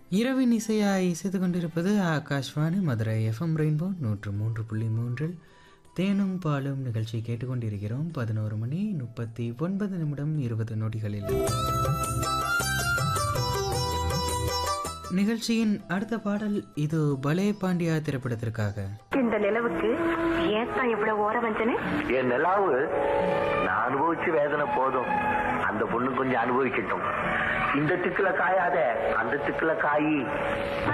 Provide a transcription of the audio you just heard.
இரவின் இசையாய் இசைத்து கொண்டிருப்பது ஆகாஷ்வாணி மதுரை எஃப்எம் ரெயின்போ நூற்று மூன்று புள்ளி மூன்றில் தேனும் பாலும் நிகழ்ச்சி கேட்டுக்கொண்டிருக்கிறோம் பதினோரு மணி முப்பத்தி ஒன்பது நிமிடம் இருபது நொடிகளில் நிகழ்ச்சியின் அடுத்த பாடல் இது பலே பாண்டியா திரைப்படத்திற்காக இந்த நிலவுக்கு ஏத்தான் இவ்வளவு ஓர வஞ்சனு என் நிலாவு நான் அனுபவிச்சு வேதனை போதும் அந்த பொண்ணு கொஞ்சம் அனுபவிக்கட்டும் இந்த திக்குல காயாத அந்த திக்குல காயி